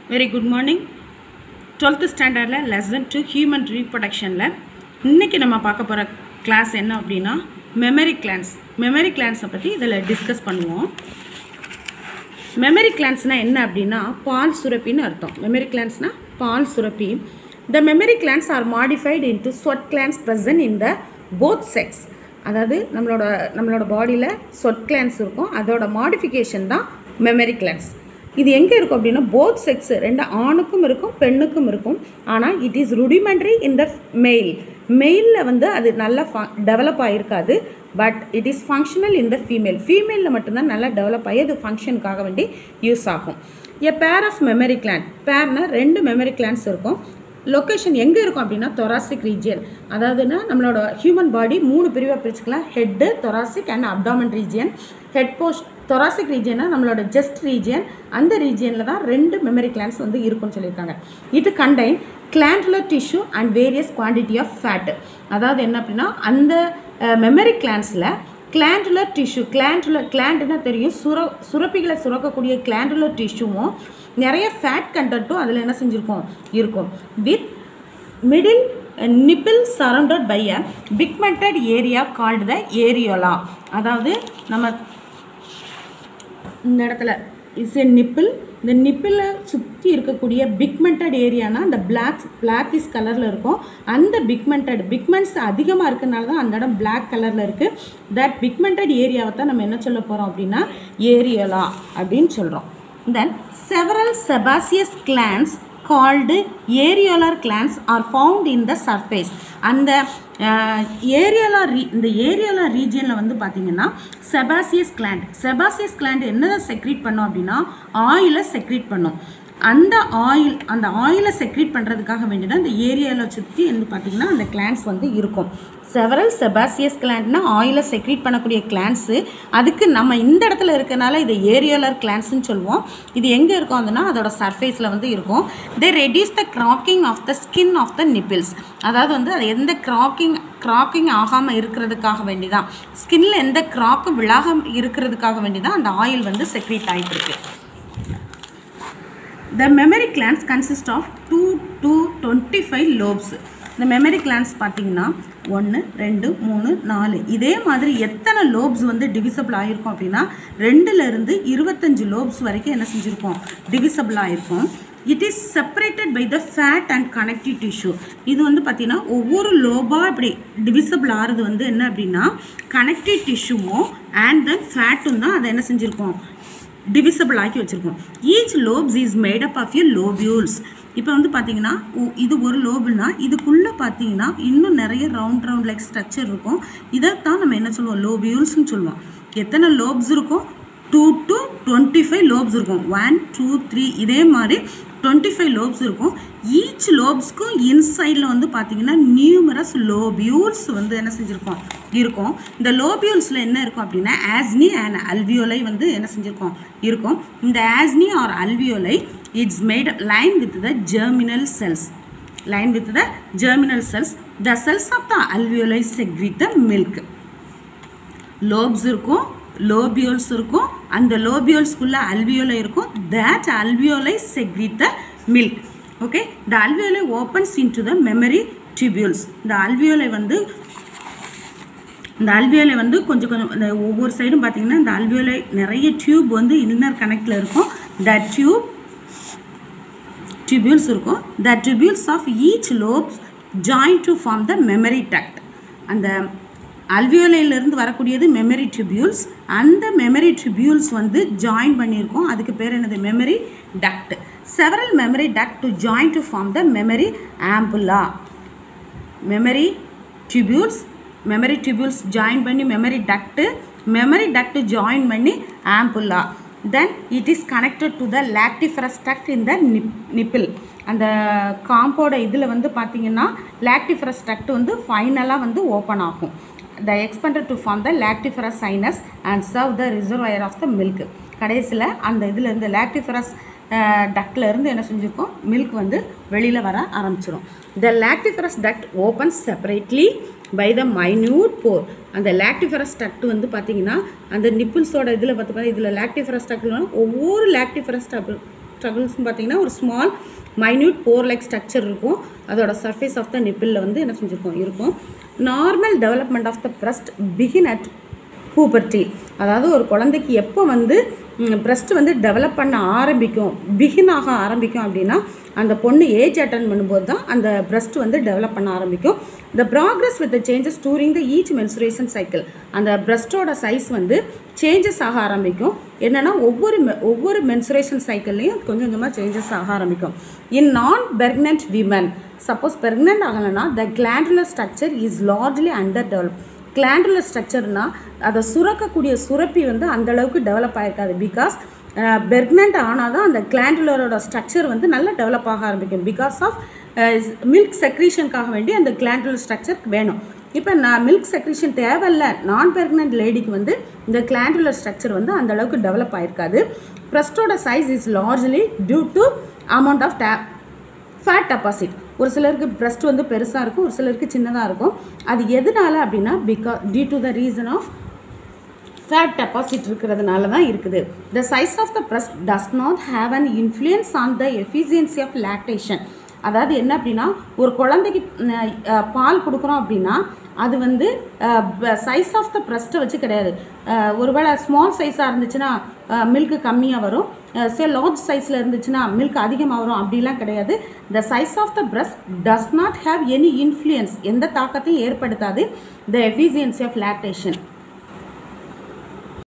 Very good morning twelfth ஸ்டாண்டர்டில் lesson two human ரீப்ரொடக்ஷனில் இன்றைக்கி நம்ம பார்க்க போகிற கிளாஸ் என்ன அப்படின்னா மெமரி கிளான்ஸ் மெமரி கிளான்ஸை பற்றி இதில் டிஸ்கஸ் பண்ணுவோம் மெமரி கிளான்ஸ்னால் என்ன அப்படின்னா பால் சுரப்பின்னு அர்த்தம் மெமரி கிளான்ஸ்னால் பால் சுரப்பி the mammary glands are modified into sweat glands present in the both sex அதாவது நம்மளோட நம்மளோட பாடியில் ஸ்வெட் கிளான்ஸ் இருக்கும் அதோட மாடிஃபிகேஷன் தான் மெமரி கிளான்ஸ் இது எங்கே இருக்கும் அப்படின்னா போத் செக்ஸ் ரெண்டு ஆணுக்கும் இருக்கும் பெண்ணுக்கும் இருக்கும் ஆனால் it is rudimentary in the male மெயிலில் வந்து அது நல்லா ஃப டெவலப் ஆகிருக்காது but it is functional in the female ஃபீமேலில் மட்டும்தான் நல்லா டெவலப் ஆகி அது ஃபங்க்ஷனுக்காக வேண்டி யூஸ் ஆகும் எ பேர் ஆஃப் மெமரி கிளான் பேர்னால் ரெண்டு மெமரி கிளான்ஸ் இருக்கும் லொக்கேஷன் எங்கே இருக்கும் அப்படின்னா தொராசிக் ரீஜியன் அதாவதுன்னா நம்மளோட ஹியூமன் பாடி மூணு பிரிவாக பிரிச்சுக்கலாம் head thoracic and abdomen region head post thoracic ரீஜியனா நம்மளோட ஜஸ்ட் ரீஜியன் அந்த ரீஜியனில் தான் ரெண்டு மெமரி கிளான்ஸ் வந்து இருக்கும்னு சொல்லியிருக்காங்க இது contain glandular tissue and various quantity of fat அதாவது என்ன அப்படின்னா அந்த மெமரி கிளான்ஸில் கிளாண்டுலர் டிஷ்யூ கிளாண்டுலர் கிளாண்டுனா தெரியும் சுர சுரப்பிகளை சுரக்கக்கூடிய கிளாண்டுலர் டிஷ்யூவும் நிறைய ஃபேட் கண்டென்ட்டும் அதில் என்ன செஞ்சுருக்கோம் இருக்கும் with middle nipple surrounded by a pigmented area called the areola அதாவது நம்ம இந்த இடத்துல இஸ் எ நிப்பிள் இந்த நிப்பிளை சுற்றி இருக்கக்கூடிய பிக்மெண்டட் ஏரியானா அந்த பிளாக் பிளாக்கிஸ் கலரில் இருக்கும் அந்த பிக்மெண்டட் பிக்மெண்ட்ஸ் அதிகமாக இருக்கனால தான் அந்த இடம் பிளாக் கலரில் இருக்குது தட் பிக்மெண்டட் ஏரியாவை தான் நம்ம என்ன சொல்ல போகிறோம் அப்படின்னா ஏரியோலா அப்படின்னு சொல்கிறோம் then several sebaceous glands called areolar glands are found in the surface அந்த ஏரியோலா ரீ இந்த ஏரியோலா ரீஜியனில் வந்து பார்த்திங்கன்னா செபாசியஸ் கிளாண்ட் செபாசியஸ் கிளாண்ட் என்னதை செக்ரீட் பண்ணோம் அப்படின்னா ஆயிலை செக்ரீட் பண்ணும் அந்த ஆயில் அந்த ஆயிலை செக்ரீட் பண்ணுறதுக்காக வேண்டி தான் இந்த ஏரியாவில் சுற்றி வந்து பார்த்திங்கன்னா அந்த கிளான்ஸ் வந்து இருக்கும் செவரல் செபாசியஸ் கிளாண்ட்னா ஆயிலை செக்ரீட் பண்ணக்கூடிய கிளான்ஸு அதுக்கு நம்ம இந்த இடத்துல இருக்கனால இதை ஏரியோலர் கிளான்ஸ்னு சொல்லுவோம் இது எங்கே இருக்கும் அதுனா அதோட சர்ஃபேஸில் வந்து இருக்கும் they reduce the cracking of the skin of the nipples அதாவது வந்து அது எந்த கிராக்கிங் கிராக்கிங் ஆகாமல் இருக்கிறதுக்காக வேண்டி தான் ஸ்கின்னில் எந்த கிராக்கும் விழாக இருக்கிறதுக்காக வேண்டி தான் அந்த ஆயில் வந்து செக்ரீட் ஆகிட்டு இருக்கு The memory glands consist of 2 to 25 lobes. இந்த மெமரி கிளான்ஸ் பார்த்தீங்கன்னா ஒன்று ரெண்டு மூணு நாலு இதே மாதிரி எத்தனை லோப்ஸ் வந்து டிவிசபிள் ஆகிருக்கும் அப்படின்னா ரெண்டுலேருந்து இருபத்தஞ்சு லோப்ஸ் வரைக்கும் என்ன செஞ்சுருக்கோம் டிவிசபிள் ஆகிருக்கும் it is separated by the fat and connective tissue இது வந்து பார்த்திங்கன்னா ஒவ்வொரு லோபாக இப்படி டிவிசபிள் ஆகிறது வந்து என்ன அப்படின்னா கனெக்டிவ் டிஷ்யூவும் அண்ட் தென் ஃபேட்டும் தான் அதை என்ன செஞ்சுருக்கோம் டிவிசபிள் ஆக்கி வச்சுருக்கோம் each lobes is made up of you lobules இப்போ வந்து பார்த்தீங்கன்னா இது ஒரு லோபுனா இதுக்குள்ளே பார்த்தீங்கன்னா இன்னும் நிறைய ரவுண்ட் ரவுண்ட் லைக் ஸ்ட்ரக்சர் இருக்கும் இதைத்தான் நம்ம என்ன சொல்லுவோம் லோபியூல்ஸ்னு சொல்லுவோம் எத்தனை லோப்ஸ் இருக்கும் two to twenty five lobes இருக்கும் ஒன் டூ த்ரீ இதே மாதிரி டுவெண்ட்டி ஃபைவ் லோப்ஸ் இருக்கும் ஈச் லோப்ஸ்க்கும் இன்சைடில் வந்து பார்த்தீங்கன்னா நியூமரஸ் லோபியூல்ஸ் வந்து என்ன செஞ்சுருக்கோம் இருக்கும் இந்த லோபியூல்ஸில் என்ன இருக்கும் அப்படின்னா ஆஸ்னி அண்ட் அல்வியோலை வந்து என்ன செஞ்சுருக்கோம் இருக்கும் இந்த acini or alveoli it's made line with the germinal cells line with the germinal cells the cells of the alveoli secrete the milk lobes இருக்கும் லோபியோல்ஸ் இருக்கும் அந்த லோபியோல்ஸ்குள்ளே அல்வியோலை இருக்கும் that alveoli secrete the milk okay the alveoli opens in to the mammary tubules இந்த alveoli வந்து இந்த alveoli வந்து கொஞ்சம் கொஞ்சம் இந்த ஒவ்வொரு சைடும் பார்த்தீங்கன்னா இந்த அல்வியோலை நிறைய டியூப் வந்து இன்னர் கனெக்டில் இருக்கும் த டியூப் டியூபியூல்ஸ் இருக்கும் the tubules of each lobes join to form the mammary duct அந்த அல்வியோலையிலேருந்து வரக்கூடியது மெமரி ட்ரிபியூல்ஸ் அந்த மெமரி ட்ரிபியூல்ஸ் வந்து ஜாயின் பண்ணியிருக்கோம் அதுக்கு பேர் என்னது mammary duct several mammary duct to join to form the mammary ampulla mammary tubules mammary tubules join பண்ணி mammary duct mammary duct join பண்ணி ampulla then it is connected to the lactiferous duct in the nip nipple அந்த காம்போட இதில் வந்து பார்த்திங்கன்னா lactiferous duct வந்து ஃபைனலாக வந்து ஓப்பன் ஆகும் the expanded to form the lactiferous sinus and serve the reservoir of the milk கடைசியில் அந்த இதிலேருந்து லாக்டிஃபரஸ் டக்டில் இருந்து என்ன செஞ்சுருக்கோம் மில்க் வந்து வெளியில் வர ஆரம்பிச்சிடும் the lactiferous duct open separately by the minute pore அந்த லாக்டிஃபரஸ் டக்ட் வந்து பார்த்தீங்கன்னா அந்த நிப்பிள்ஸோட இதில் பார்த்து பார்த்தா இதில் லாக்டிஃபரஸ் டக்ட்னா ஒவ்வொரு லாக்டிஃபரஸ் ட்ரகுல்ஸ்னு பார்த்தீங்கன்னா ஒரு small minute pore like structure இருக்கும் அதோட சர்ஃபேஸ் ஆஃப் த நிப்பிளில் வந்து என்ன செஞ்சுருக்கோம் இருக்கும் normal development of the breast begin at puberty அதாவது ஒரு குழந்தைக்கு எப்போ வந்து பிரஸ்ட் வந்து டெவலப் பண்ண ஆரம்பிக்கும் பிகின் ஆக ஆரம்பிக்கும் அப்படின்னா அந்த பொண்ணு ஏஜ் அட்டன் பண்ணும்போது தான் அந்த பிரஸ்ட் வந்து டெவலப் பண்ண ஆரம்பிக்கும் the progress with the changes during the each menstruation cycle அந்த பிரஸ்ட்டோட சைஸ் வந்து சேஞ்சஸ் ஆக ஆரம்பிக்கும் என்னென்னா ஒவ்வொரு me- ஒவ்வொரு மென்சுரேஷன் சைக்கிள்லையும் கொஞ்சம் கொஞ்சமாக சேஞ்சஸ் ஆக ஆரம்பிக்கும் இன் நான் பெர்க்னன்ட் விமன் சப்போஸ் பெர்க்னன்ட் ஆகலைன்னா the glandular structure is largely under develop glandular ஸ்ட்ரக்சர்னா அதை சுரக்கக்கூடிய சுரப்பி வந்து அந்த அளவுக்கு டெவலப் ஆயிருக்காது பிகாஸ் பெர்க்னண்ட் ஆனால் தான் அந்த கிளாண்டுலரோட ஸ்ட்ரக்சர் வந்து நல்லா டெவலப் ஆக ஆரம்பிக்கும் பிகாஸ் ஆஃப் மில்க் செக்ரீஷனுக்காக வேண்டி அந்த கிளாண்டுலர் ஸ்ட்ரக்சர் வேணும் இப்போ நான் மில்க் செக்ரீஷன் தேவையில்ல நான் பெர்க்னன்ட் லேடிக்கு வந்து இந்த கிளாண்டுலர் ஸ்ட்ரக்சர் வந்து அந்த அளவுக்கு டெவலப் ஆயிருக்காது பிரஸ்டோட size is largely due to amount of the fat deposit ஒரு சிலருக்கு பிரஸ்ட் வந்து பெருசாக இருக்கும் ஒரு சிலருக்கு சின்னதாக இருக்கும் அது எதனால அப்படின்னா பிகா due to the reason of fat deposit இருக்கிறதுனால தான் இருக்குது the size of the breast does not have an influence on the efficiency of lactation அதாவது என்ன அப்படின்னா ஒரு குழந்தைக்கு அஹ், அஹ், பால் கொடுக்குறோம் அப்படின்னா அது வந்து சைஸ் ஆஃப் த பிரஸ்ட்டை வச்சு கிடையாது அஹ், ஒருவேளை ஸ்மால் சைஸாக இருந்துச்சுன்னா மில்க்கு கம்மியாக வரும் சே லார்ஜ் சைஸில் இருந்துச்சுன்னா மில்க் அதிகமாக வரும் அப்படிலாம் கிடையாது the size of the breast does not have any influence எந்த தாக்கத்தையும் ஏற்படுத்தாது த எஃபிசியன்சி ஆஃப் லாக்டேஷன்